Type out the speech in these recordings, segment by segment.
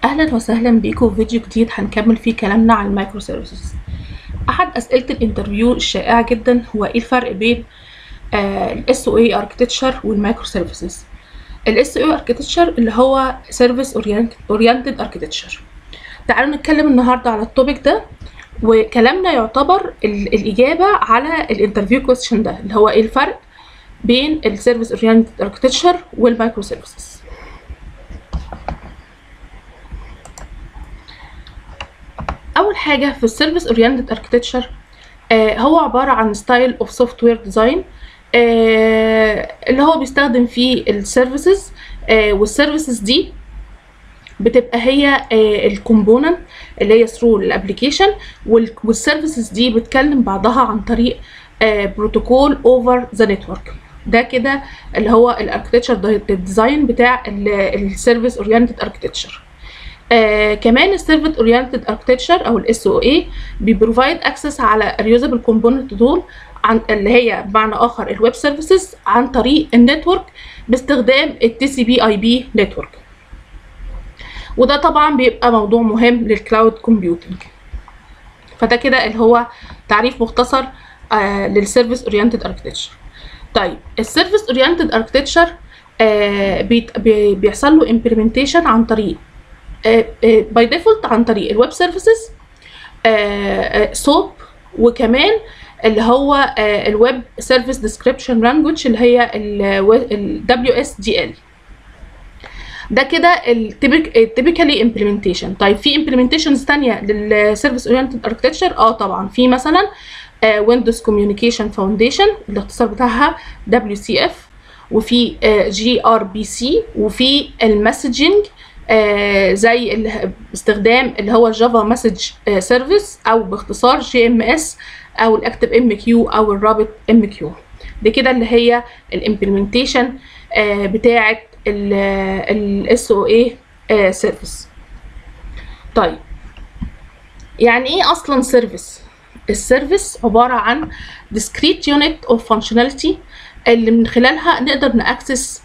اهلا وسهلا بيكم في فيديو جديد هنكمل فيه كلامنا عن المايكرو سيرفيسز احد اسئله الانترفيو الشائعه جدا هو ايه الفرق بين الاس او اي اركتشر والمايكرو سيرفيسز الاس او اي اركتشر اللي هو سيرفيس اورينتد اركتشر تعالوا نتكلم النهارده على التوبيك ده وكلامنا يعتبر ال- الاجابه على الانترفيو كويستشن ده اللي هو ايه الفرق بين السيرفيس اورينتد اركتشر والمايكرو سيرفيسز اول حاجه في السيرفيس اورينتد اركتشر هو عباره عن ستايل اوف سوفت وير ديزاين اللي هو بيستخدم فيه السيرفيسز والسيرفيسز دي بتبقى هي الكومبوننت اللي هي ثرو الابلكيشن والسيرفيسز دي بتكلم بعضها عن طريق بروتوكول اوفر ذا نتورك ده كده اللي هو الاركتشر الديزاين بتاع السيرفيس اورينتد اركتشر آه كمان السيرفيس اورينتد اركتشر او الاس او اي بيبروفايد اكسس على ريوزابل كومبوننت دول عن اللي هي بمعنى اخر الويب سيرفيسز عن طريق النتورك باستخدام التي سي بي اي بي نتورك وده طبعا بيبقى موضوع مهم للكلاود كومبيوتنج فده كده اللي هو تعريف مختصر آه للسيرفيس اورينتد اركتشر طيب السيرفيس اورينتد اركتشر بيحصل له امبلمنتيشن عن طريق باي ديفولت عن طريق الويب سيرفيسز سوب وكمان اللي هو الويب سيرفيس ديسكريبشن لانجوج اللي هي ال WSDL ده كده التيبيكالي امبلمنتيشن طيب في امبلمنتيشنز ثانيه للسيرفيس اورينتد اركتشر اه طبعا في مثلا ويندوز كوميونيكيشن فاونديشن الاختصار بتاعها WCF وفي جي ار بي سي وفي المسجنج آه زي استخدام اللي هو الجافا مسج سيرفيس او باختصار جي ام اس او الاكتف ام كيو او الرابط ام كيو دي كده اللي هي الامبلمنتيشن آه بتاعه الاس او اي سيرفيس طيب يعني ايه اصلا سيرفيس السيرفيس عباره عن discrete unit of functionality اللي من خلالها نقدر ناكسس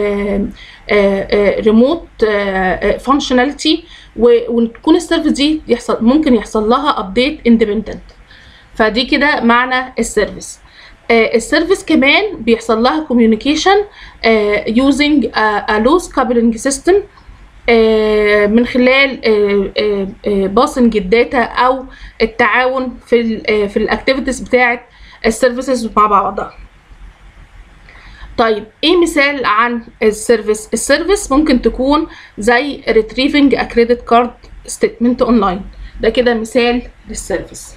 ريموت فانكشناليتي وتكون السيرفيس دي يحصل ممكن يحصل لها ابديت اندبندنت فدي كده معنى السيرفيس السيرفيس كمان بيحصل لها كوميونيكيشن يوزنج ا لوس كابلنج سيستم من خلال باسنج الداتا او التعاون في ال في الاكتيفيتيز بتاعه السيرفيسز مع بعضها طيب ايه مثال عن السيرفيس السيرفيس ممكن تكون زي retrieving a credit card statement online ده كده مثال للسيرفيس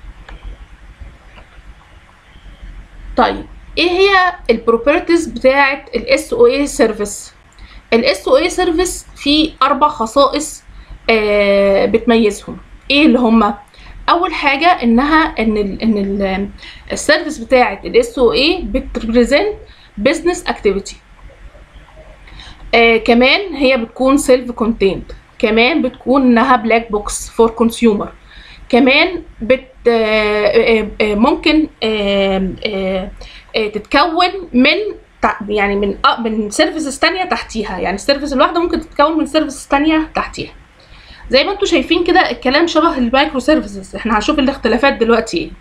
طيب ايه هي البروبرتيز بتاعه الاس او اي سيرفيس الاس او اي سيرفيس فيه اربع خصائص آه بتميزهم ايه اللي هما اول حاجه انها ان ال ان ال السيرفيس بتاعه الاس او اي بتريبريزنت بزنس اكتيفيتي كمان هي بتكون سيلف كونتينت كمان بتكون انها بلاك بوكس فور كونسيومر كمان بت آه آه ممكن آه تتكون من يعني من من سيرفيسز تانية تحتيها يعني السيرفيس الواحده ممكن تتكون من سيرفيسز تانية تحتيها زي ما انتم شايفين كده الكلام شبه المايكرو سيرفيسز احنا هنشوف الاختلافات دلوقتي ايه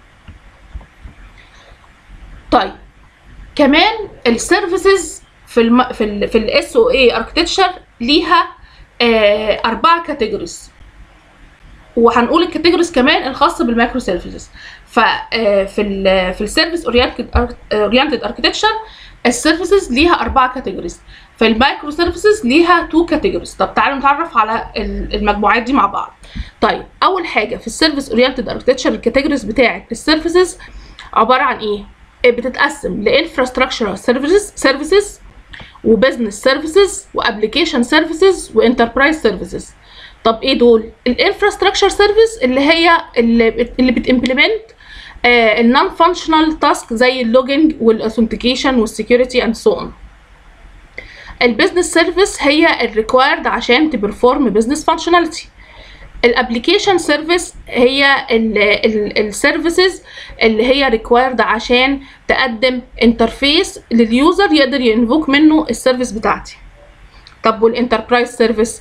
طيب كمان السيرفيسز في الم... في ال في الاس او اي اركتشر ليها آه اربعه كاتيجوريز وهنقول الكاتيجوريز كمان الخاصه بالمايكرو سيرفيسز ففي ال في السيرفيس اورينتد اركتشر السيرفيسز ليها اربعه كاتيجوريز في المايكرو سيرفيسز ليها تو كاتيجوريز طب تعالوا نتعرف على المجموعات دي مع بعض طيب اول حاجه في السيرفيس اورينتد اركتشر الكاتيجوريز بتاعه السيرفيسز عباره عن ايه بتتقسم لانفراستراكشر سيرفيسز سيرفيسز وبزنس سيرفيسز وابلكيشن سيرفيسز وانتربرايز سيرفيسز طب ايه دول الانفراستراكشر سيرفيس اللي هي اللي, اللي بتمبلمنت النون فانكشنال تاسك زي اللوجينج والاثنتيكيشن والسكيورتي اند سو اون البزنس سيرفيس هي الريكوايرد عشان تبرفورم بزنس فانكشناليتي الابلكيشن سيرفيس هي السيرفيسز اللي هي ريكوايرد عشان تقدم انترفيس لليوزر يقدر ينفوك منه السيرفيس بتاعتي طب والانتربرايز سيرفيس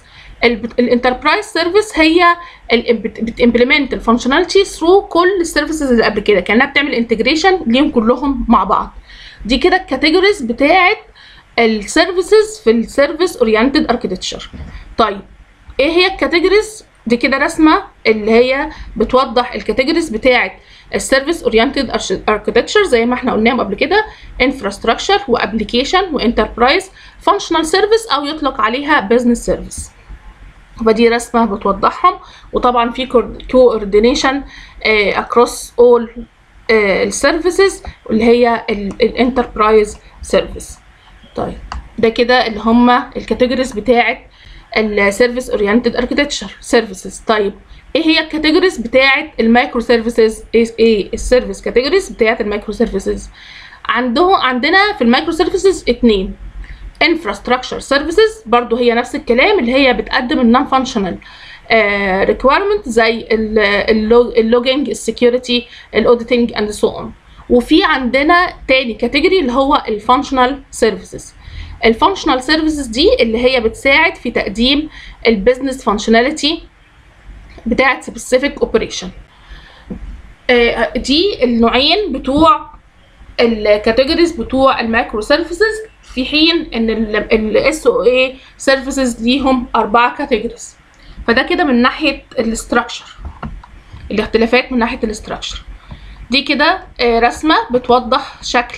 الانتربرايز سيرفيس هي بتمبلمنت الفانكشناليتي ثرو كل السيرفيسز اللي قبل كده كانها بتعمل انتجريشن ليهم كلهم مع بعض دي كده الكاتيجوريز بتاعه السيرفيسز في السيرفيس اورينتد اركتشر طيب ايه هي الكاتيجوريز دي كده رسمه اللي هي بتوضح الكاتيجوريز بتاعه السيرفيس اورينتد اركتشر زي ما احنا قلناهم قبل كده انفراستراكشر وابلكيشن وانتربرايز فانكشنال سيرفيس او يطلق عليها بزنس سيرفيس فدي رسمه بتوضحهم وطبعا في كوردينيشن اكروس اول السيرفيسز اللي هي الانتربرايز سيرفيس طيب ده كده اللي هم الكاتيجوريز بتاعه السيرفيس اورينتد اركتشر سيرفيسز طيب ايه هي الكاتيجوريز بتاعه المايكرو سيرفيسز ايه السيرفيس كاتيجوريز بتاعه المايكرو سيرفيسز عنده عندنا في المايكرو سيرفيسز اتنين انفراستراكشر سيرفيسز برضو هي نفس الكلام اللي هي بتقدم النون فانكشنال ريكويرمنت زي اللوجينج السكيورتي الاوديتنج اند سو اون وفي عندنا تاني كاتيجوري اللي هو الفانكشنال سيرفيسز الفانكشنال سيرفيسز دي اللي هي بتساعد في تقديم البيزنس فانكشناليتي بتاعه سبيسيفيك اوبريشن دي النوعين بتوع الكاتيجوريز بتوع المايكرو سيرفيسز في حين ان الاس او اي سيرفيسز ليهم اربعه كاتيجوريز فده كده من ناحيه الاستراكشر الاختلافات من ناحيه الاستراكشر دي كده رسمه بتوضح شكل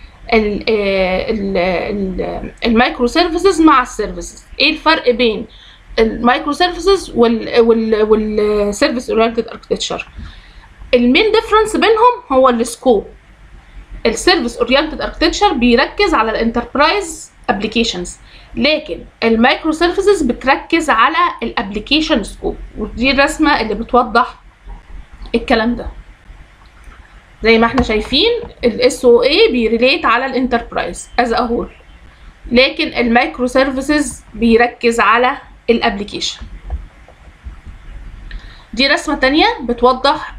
المايكرو سيرفيسز مع السيرفيسز ايه الفرق بين المايكرو سيرفيسز والسيرفيس اورينتد اركتشر المين ديفرنس بينهم هو السكوب السيرفيس اورينتد اركتشر بيركز على الانتربرايز ابلكيشنز لكن المايكرو سيرفيسز بتركز على الابلكيشن سكوب ودي الرسمه اللي بتوضح الكلام ده زي ما احنا شايفين الاس او اي بيريليت على الانتربرايز از ا هول لكن المايكرو سيرفيسز بيركز على الابلكيشن دي رسمه تانية بتوضح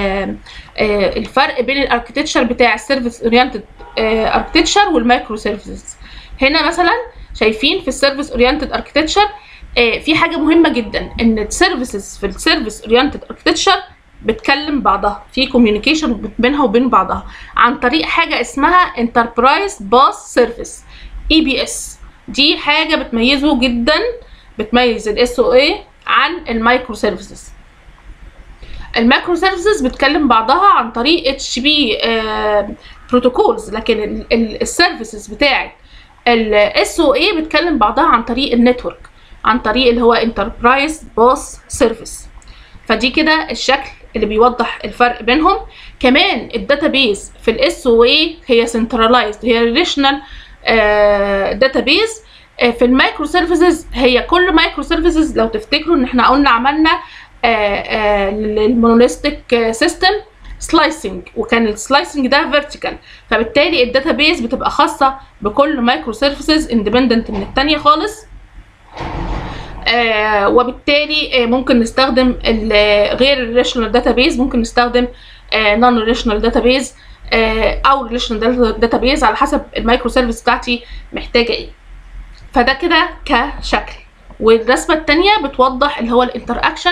الفرق بين الاركتشر بتاع السيرفيس اورينتد اركتشر والمايكرو سيرفيسز هنا مثلا شايفين في السيرفيس اورينتد اركتشر في حاجه مهمه جدا ان السيرفيسز في السيرفيس اورينتد اركتشر بتكلم بعضها في كوميونيكيشن بينها وبين بعضها عن طريق حاجه اسمها انتربرايز باس سيرفيس اي بي اس دي حاجه بتميزه جدا بتميز الاس او اي عن المايكرو سيرفيسز المايكرو سيرفيسز بتكلم بعضها عن طريق اتش بي بروتوكولز لكن السيرفيسز بتاعت الاس او اي بتكلم بعضها عن طريق النتورك عن طريق اللي هو انتربرايز باس سيرفيس فدي كده الشكل اللي بيوضح الفرق بينهم كمان الداتابيز في الاس او اي هي سنترلايزد هي ريليشنال داتابيز في المايكرو سيرفيسز هي كل مايكرو سيرفيسز لو تفتكروا ان احنا قلنا عملنا المونوليستيك سيستم سلايسنج وكان السلايسنج ده فيرتيكال فبالتالي الداتابيز بتبقى خاصه بكل مايكرو سيرفيسز اندبندنت من الثانيه خالص آه وبالتالي آه ممكن نستخدم غير الريليشنال داتابيز ممكن نستخدم نون ريليشنال داتابيز او ريليشنال داتابيز على حسب المايكرو سيرفيس بتاعتي محتاجه ايه فده كده كشكل والرسمه الثانيه بتوضح اللي هو الانتر اكشن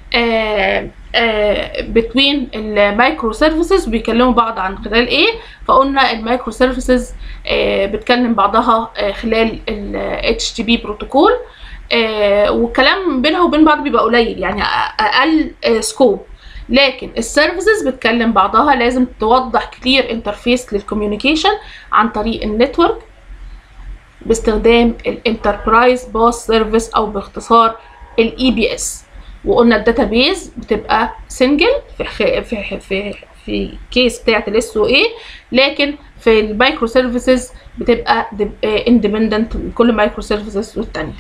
بتوين المايكرو سيرفيسز بيكلموا بعض عن خلال ايه فقلنا المايكرو سيرفيسز بتكلم بعضها خلال ال HTTP بروتوكول آه والكلام بينها وبين بعض بيبقى قليل يعني اقل آه سكوب لكن السيرفيسز بتكلم بعضها لازم توضح كلير انترفيس للكوميونيكيشن عن طريق النتورك باستخدام الانتربرايز باس سيرفيس او باختصار الاي بي اس وقلنا الداتابيز بتبقى سنجل في في في في كيس بتاعت الاس او اي لكن في المايكرو سيرفيسز بتبقى اندبندنت من كل مايكرو سيرفيسز والتانيه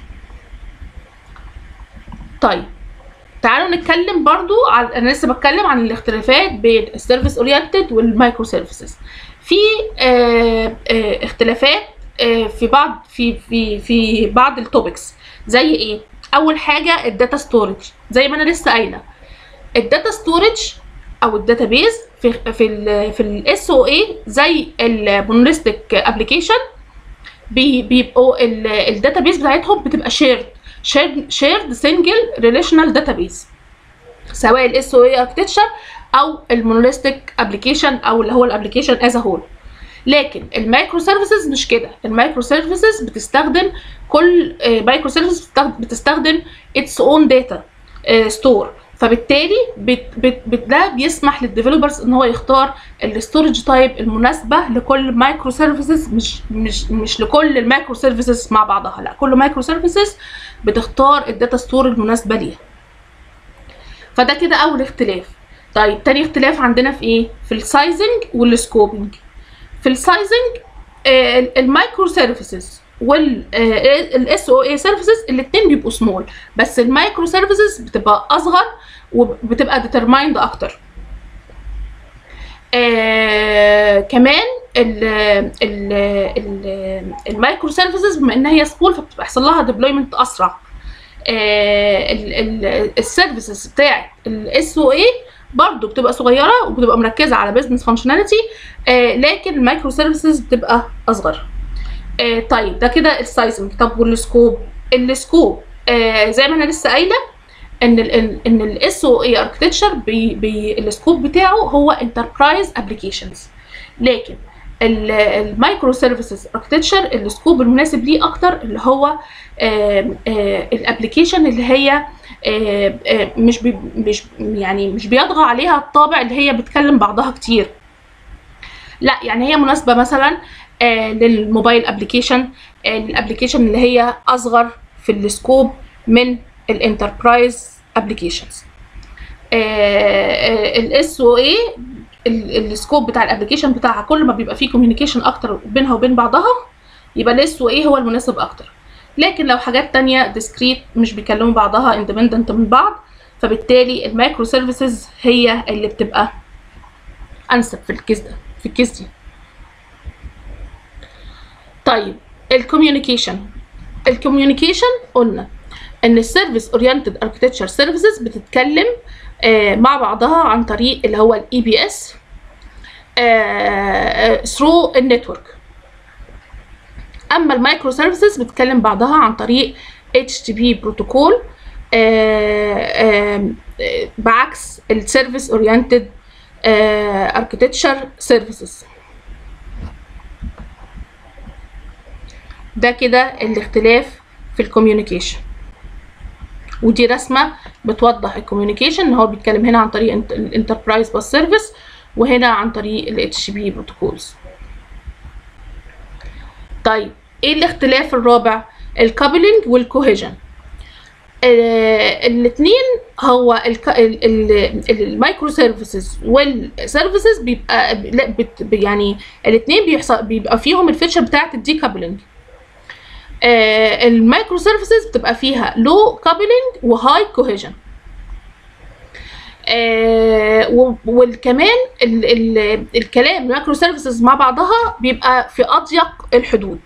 طيب تعالوا نتكلم برضو على انا لسه بتكلم عن الاختلافات بين السيرفيس اورينتد والمايكرو سيرفيسز في آه آه اختلافات آه في بعض في في في بعض التوبكس زي ايه اول حاجه الداتا ستورج زي ما انا لسه قايله الداتا ستورج او الداتابيز في في ال في الاس او اي زي المونوليستيك ابلكيشن بيبقوا الداتابيز بتاعتهم بتبقى شيرد shared single relational database سواء الاس او اي اركتشر او المونوليستيك ابلكيشن او اللي هو الابلكيشن از هول لكن المايكرو سيرفيسز مش كده المايكرو سيرفيسز بتستخدم كل مايكرو سيرفيسز بتستخدم اتس اون داتا ستور فبالتالي بت بت بت ده بيسمح للديفلوبرز ان هو يختار الستورج تايب المناسبه لكل مايكرو سيرفيسز مش مش مش لكل المايكرو سيرفيسز مع بعضها لا كل مايكرو سيرفيسز بتختار الداتا ستور المناسبه ليها فده كده اول اختلاف طيب تاني اختلاف عندنا في ايه في السايزنج والسكوبنج في السايزنج آه المايكرو سيرفيسز والاس او اي سيرفيسز الاثنين بيبقوا سمول بس المايكرو سيرفيسز بتبقى اصغر وبتبقى ديترمايند اكتر آه كمان ال ال ال المايكرو سيرفيسز بما ان هي سمول فبتحصل لها ديبلويمنت اسرع آه السيرفيسز بتاعت الاس او اي برضه بتبقى صغيره وبتبقى مركزه على بزنس فانكشناليتي آه لكن المايكرو سيرفيسز بتبقى اصغر آه طيب ده كده السايزنج طب والسكوب السكوب آه زي ما انا لسه قايله ان ال ان الاس او اي اركتشر بي بي السكوب بتاعه هو انتربرايز ابلكيشنز لكن المايكرو سيرفيسز اركتشر السكوب المناسب ليه اكتر اللي هو الابلكيشن اللي هي آه آه مش بي مش يعني مش بيطغى عليها الطابع اللي هي بتكلم بعضها كتير لا يعني هي مناسبه مثلا آه للموبايل ابلكيشن الابلكيشن اللي هي اصغر في السكوب من الانتربرايز ابلكيشنز الاس او اي السكوب بتاع الابلكيشن بتاعها كل ما بيبقى فيه كوميونيكيشن اكتر بينها وبين بعضها يبقى الاس او اي هو المناسب اكتر لكن لو حاجات تانية ديسكريت مش بيكلموا بعضها اندبندنت من بعض فبالتالي المايكرو سيرفيسز هي اللي بتبقى انسب في الكيس ده في الكيس دي طيب الكوميونيكيشن الكوميونيكيشن قلنا ان السيرفيس اورينتد اركتشر سيرفيسز بتتكلم آه مع بعضها عن طريق اللي هو الاي بي اس ثرو النتورك اما المايكرو سيرفيسز بتتكلم بعضها عن طريق HTTP بروتوكول بعكس السيرفيس اورينتد اركتشر سيرفيسز ده كده الاختلاف في الكوميونيكيشن ودي رسمه بتوضح الكوميونيكيشن ان هو بيتكلم هنا عن طريق الانتربرايز باس سيرفيس وهنا عن طريق ال HTTP بروتوكولز طيب ايه الاختلاف الرابع الكابلنج والكوهيجن آه الاثنين هو المايكرو سيرفيسز والسيرفيسز بيبقى بت يعني الاثنين بيحصل بيبقى فيهم الفيتشر بتاعه الديكابلنج آه المايكرو سيرفيسز بتبقى فيها لو كابلنج وهاي كوهيجن آه وكمان ال ال الكلام المايكرو سيرفيسز مع بعضها بيبقى في اضيق الحدود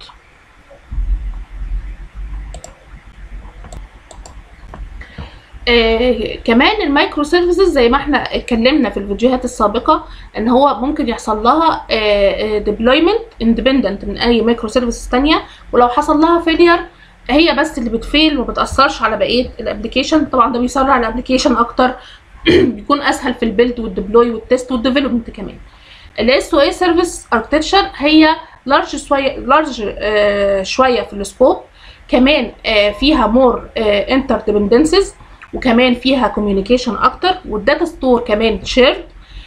آه كمان المايكرو سيرفيسز زي ما احنا اتكلمنا في الفيديوهات السابقه ان هو ممكن يحصل لها ديبلويمنت اندبندنت من اي مايكرو سيرفيسز تانية ولو حصل لها فيلير هي بس اللي بتفيل وما بتاثرش على بقيه الابلكيشن طبعا ده بيسرع الابلكيشن اكتر بيكون اسهل في البيلد والديبلوي والتست والديفلوبمنت كمان الاس او اي سيرفيس اركتشر هي لارج شويه لارج آه شويه في السكوب كمان آه فيها مور آه انتر ديبندنسز وكمان فيها كوميونيكيشن اكتر والداتا ستور كمان شيرد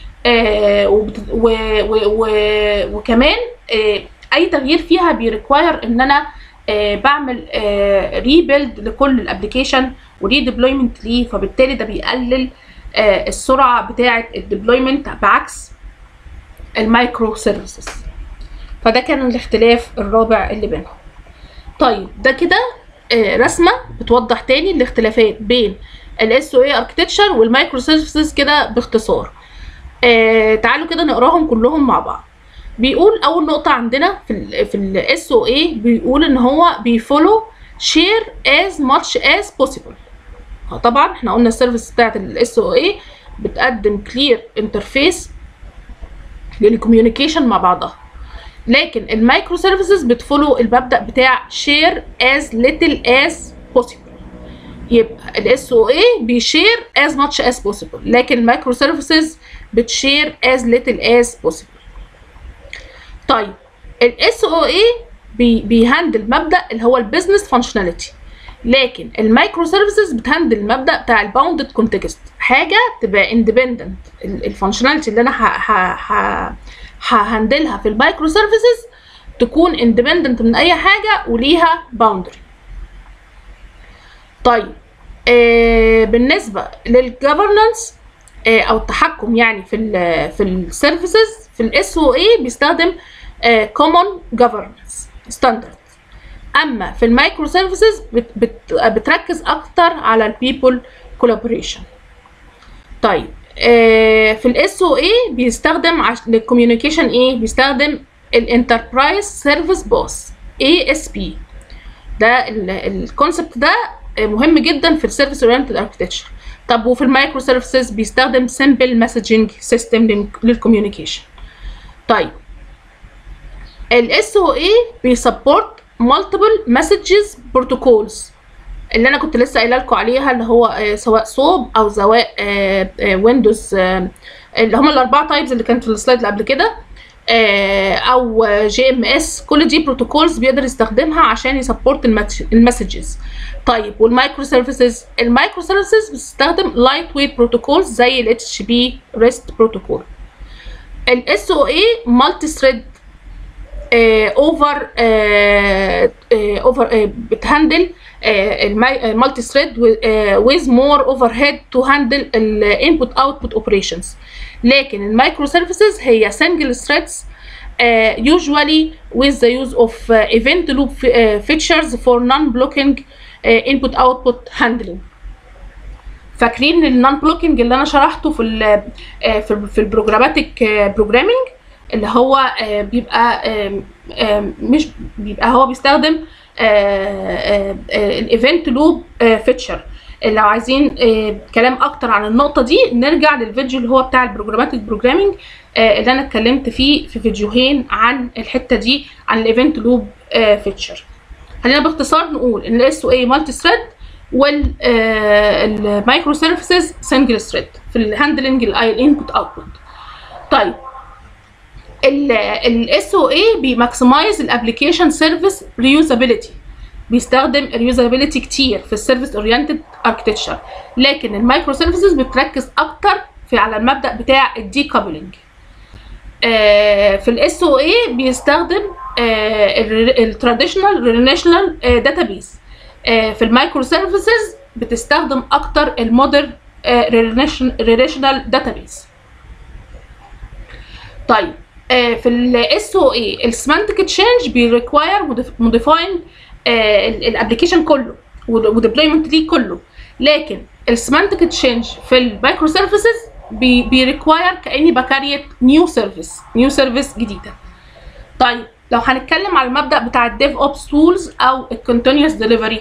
وكمان آه اي تغيير فيها بيريكواير ان انا آه بعمل آه ريبيلد لكل الابلكيشن وري ديبلويمنت ليه فبالتالي ده بيقلل آه السرعه بتاعه الديبلويمنت بعكس المايكرو سيرفيسز فده كان الاختلاف الرابع اللي بينهم طيب ده كده آه رسمه بتوضح تاني الاختلافات بين الاس او اي اركتشر والمايكرو سيرفيسز كده باختصار آه تعالوا كده نقراهم كلهم مع بعض بيقول اول نقطه عندنا في ال في الاس او اي بيقول ان هو بيفولو شير as much as possible طبعا احنا قلنا السيرفيس بتاعت الاس او اي بتقدم كلير انترفيس للكوميونيكيشن مع بعضها لكن المايكرو سيرفيسز بتفولو المبدا بتاع share as little as possible يبقى الاس او اي بيشير as much as possible لكن المايكرو سيرفيسز بتشير as little as possible طيب الاس او اي بيهندل مبدا اللي هو البيزنس فانكشناليتي لكن المايكرو سيرفيسز بتهندل المبدا بتاع الباوندد كونتكست حاجه تبقى اندبندنت الفانكشناليتي اللي انا ه ه ه ههندلها في المايكرو سيرفيسز تكون اندبندنت من اي حاجه وليها باوندري طيب آه بالنسبه للجفرنانس آه او التحكم يعني في ال في السيرفيسز في الاس او اي بيستخدم كومون جفرنس ستاندرد اما في المايكرو سيرفيسز بت بت بتركز اكتر على البيبل كولابوريشن طيب آه في الاس او اي بيستخدم عش... للكوميونيكيشن ايه بيستخدم الانتربرايز سيرفيس بوس اي اس بي ده الكونسبت ده مهم جدا في السيرفيس اورينتد اركتكتشر طب وفي المايكرو سيرفيسز بيستخدم سمبل مسجنج سيستم للكوميونيكيشن طيب الاس او اي بيسبورت مالتيبل مسجز بروتوكولز اللي انا كنت لسه قايله لكم عليها اللي هو سواء صوب او سواء ويندوز اللي هم الاربعه تايبز اللي كانت في السلايد اللي قبل كده او جي ام اس كل دي بروتوكولز بيقدر يستخدمها عشان يسبورت المسجز طيب والمايكرو سيرفيسز المايكرو سيرفيسز بتستخدم لايت ويت بروتوكولز زي ال اتش بي ريست بروتوكول الاس او اي مالتي ثريد اوفر اوفر بتهندل المالتي ثريد with more overhead to handle الانبوت اوتبوت اوبريشنز لكن المايكرو سيرفيسز هي single threads uh, usually with the use of uh, event loop uh, features for non-blocking uh, input output handling فاكرين النون بلوكينج اللي انا شرحته في ال في, في البروجراماتيك بروجرامينج اللي هو بيبقى مش بيبقى هو بيستخدم الايفنت لوب فيتشر لو عايزين كلام اكتر عن النقطه دي نرجع للفيديو اللي هو بتاع البروجراماتيك بروجرامينج اللي انا اتكلمت فيه في فيديوهين عن الحته دي عن الايفنت لوب فيتشر خلينا باختصار نقول ان الاس او اي مالتي ثريد والمايكرو سيرفيسز سنجل ثريد في الهاندلنج الانبوت اوتبوت طيب الاس او اي بيماكسمايز الابلكيشن سيرفيس ريوزابيلتي بيستخدم ريوزابيلتي كتير في السيرفيس اورينتد اركتكتشر لكن المايكرو سيرفيسز بتركز اكتر في على المبدا بتاع الدي كابلنج آه في الاس او اي بيستخدم التراديشنال ريليشنال داتابيز في المايكرو سيرفيسز بتستخدم اكتر المودرن ريليشنال داتابيز طيب في الاس او اي السيمانتيك تشينج بيريكواير موديفاين الابلكيشن كله وديبلويمنت ليه كله لكن السيمانتيك تشينج في المايكرو سيرفيسز بيريكواير كاني بكريت نيو سيرفيس نيو سيرفيس جديده طيب لو هنتكلم على المبدا بتاع الديف اوبس تولز او الكونتينوس ديليفري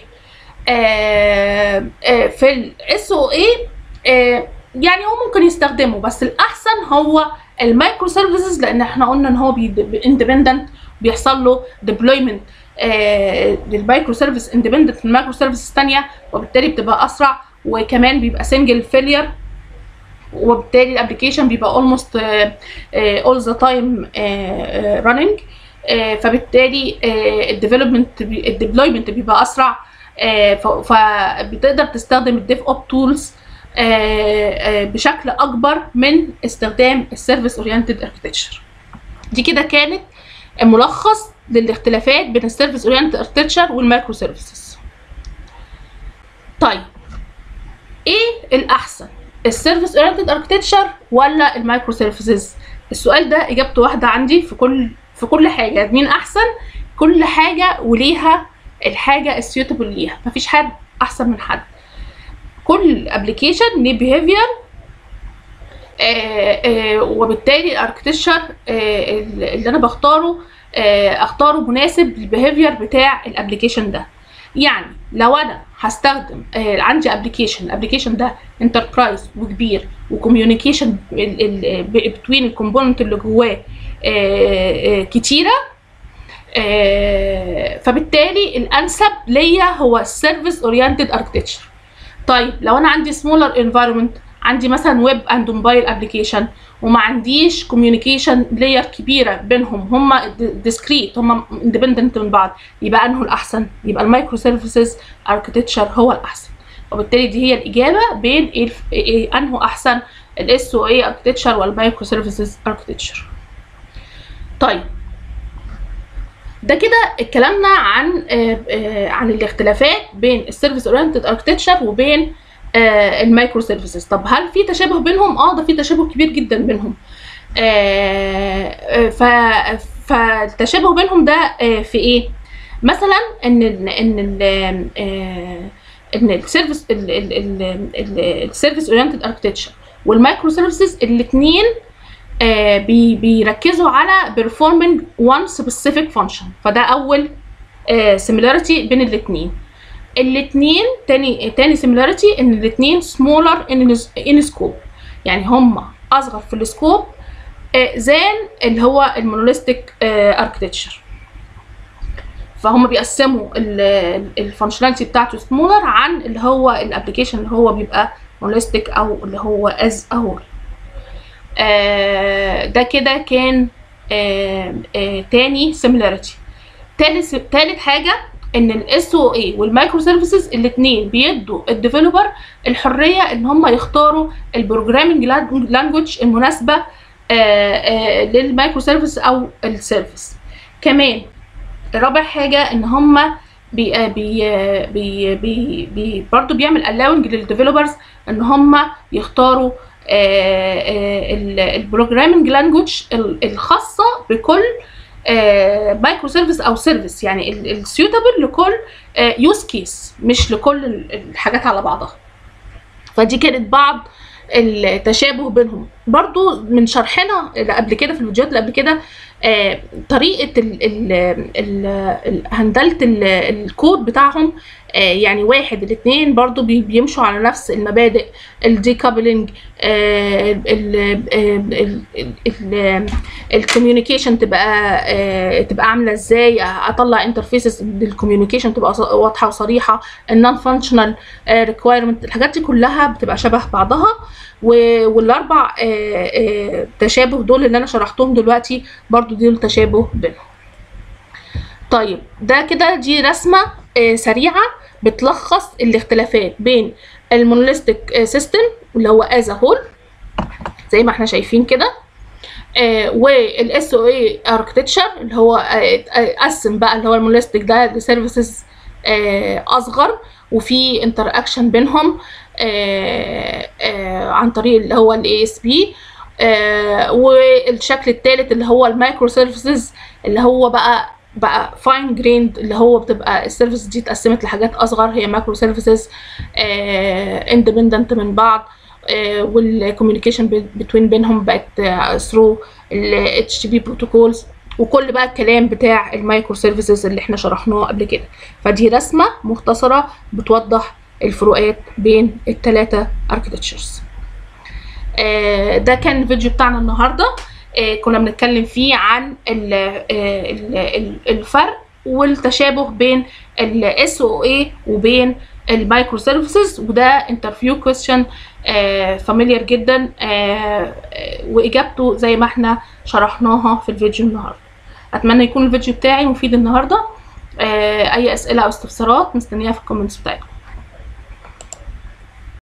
في الاس او اي يعني هو ممكن يستخدمه بس الاحسن هو المايكرو سيرفيسز لان احنا قلنا ان هو اندبندنت بيحصل له ديبلويمنت للمايكرو سيرفيس اندبندنت من المايكرو سيرفيسز ثانيه وبالتالي بتبقى اسرع وكمان بيبقى سنجل فيلير وبالتالي الابلكيشن بيبقى اولموست اول ذا تايم راننج فبالتالي الديفلوبمنت الديبلويمنت بيبقى اسرع فبتقدر تستخدم الديف اوب تولز بشكل اكبر من استخدام السيرفيس اورينتد اركتكتشر دي كده كانت ملخص للاختلافات بين السيرفيس اورينتد اركتكتشر والمايكرو سيرفيسز طيب ايه الاحسن السيرفيس اورينتد اركتكتشر ولا المايكرو سيرفيسز السؤال ده اجابته واحده عندي في كل في كل حاجه مين احسن كل حاجه وليها الحاجه السيوتبل ليها مفيش حد احسن من حد كل ابلكيشن ليه بيهيفير وبالتالي الاركتكتشر اللي انا بختاره آه اختاره مناسب للبيهيفير بتاع الابلكيشن ده يعني لو انا هستخدم آه عندي ابلكيشن الابلكيشن ده انتربرايز وكبير وكوميونيكيشن بتوين الكومبوننت اللي جواه آه كتيره فبالتالي الانسب ليا هو السيرفيس اورينتد اركتكتشر طيب لو انا عندي سمولر انفايرمنت عندي مثلا ويب اند موبايل ابلكيشن وما عنديش كوميونيكيشن لاير كبيره بينهم هم ديسكريت هم اندبندنت من بعض يبقى انه الاحسن يبقى المايكرو سيرفيسز اركتكتشر هو الاحسن وبالتالي دي هي الاجابه بين إيه الف- إيه انه احسن الاس او اي اركتكتشر والمايكرو سيرفيسز اركتكتشر طيب ده كده اتكلمنا عن آه، آه، عن الاختلافات بين السيرفيس اورينتد اركتكتشر وبين آه، المايكرو سيرفيسز طب هل في تشابه بينهم اه ده في تشابه كبير جدا بينهم آه، آه، ف فالتشابه بينهم ده آه، في ايه مثلا ان ال ان ال آه، ان السيرفيس السيرفيس اورينتد اركتكتشر والمايكرو سيرفيسز الاثنين آه، بي بيركزوا على performing one specific function فده اول آه، similarity بين الاثنين الاثنين تاني تاني similarity ان الاثنين smaller in, in scope يعني هم اصغر في السكوب زان اللي هو المونوليستيك اركتكتشر فهم بيقسموا الفانكشناليتي بتاعته سمولر عن اللي هو الابلكيشن اللي هو بيبقى مونوليستيك او اللي هو از ا هول آه، ده كده كان آه، آه، تاني similarity تالت تالت حاجه ان الاس او اي والمايكرو سيرفيسز الاثنين بيدوا الديفلوبر الحريه ان هم يختاروا البروجرامينج لانجوج المناسبه آه، آه، للمايكرو سيرفيس او السيرفيس كمان رابع حاجه ان هم بي آه، بي آه، بي بي بي برضه بيعمل allowing للديفلوبرز ان هم يختاروا البروجرامينج لانجوج الخاصه بكل مايكرو سيرفيس او سيرفيس يعني السيوتابل لكل يوز كيس مش لكل ال- الحاجات على بعضها فدي كانت بعض التشابه بينهم برضو من شرحنا اللي قبل كده في الفيديوهات اللي قبل كده آه، طريقة ال ال ال ال هندلة ال- الكود بتاعهم آه، يعني واحد الاثنين برضو بي- بيمشوا على نفس المبادئ الديكابلينج الكوميونيكيشن تبقى آه، تبقى عامله ازاي اطلع انترفيسز للكوميونيكيشن تبقى ص- واضحه وصريحه النون فانكشنال ريكوايرمنت الحاجات دي كلها بتبقى شبه بعضها و- والاربع آه، آه، تشابه دول اللي انا شرحتهم دلوقتي برضو دول تشابه بينهم طيب ده كده دي رسمه آه، سريعه بتلخص الاختلافات بين المونوليستيك سيستم اللي هو از هول زي ما احنا شايفين كده والاس او اي اركتكتشر اللي هو آه، آه، قسم بقى اللي هو المونوليستيك ده لسيرفيسز اصغر وفي انتر اكشن بينهم آه، آه، عن طريق اللي هو الاي اس بي والشكل الثالث اللي هو المايكرو سيرفيسز اللي هو بقى بقى فاين جريند اللي هو بتبقى السيرفيس دي اتقسمت لحاجات اصغر هي مايكرو سيرفيسز اندبندنت من بعض والكوميونيكيشن بتوين بينهم بقت ثرو ال HTTP بروتوكولز وكل بقى الكلام بتاع المايكرو سيرفيسز اللي احنا شرحناه قبل كده فدي رسمه مختصره بتوضح الفروقات بين الثلاثه اركتكتشرز ده كان الفيديو بتاعنا النهارده آه، كنا بنتكلم فيه عن ال- آه، ال- ال- الفرق والتشابه بين ال SOA وبين المايكرو سيرفيسز وده انترفيو كويستشن فاميليار جدا آه، آه، واجابته زي ما احنا شرحناها في الفيديو النهارده اتمنى يكون الفيديو بتاعي مفيد النهارده آه، اي اسئله او استفسارات مستنياها في الكومنتس بتاعتكم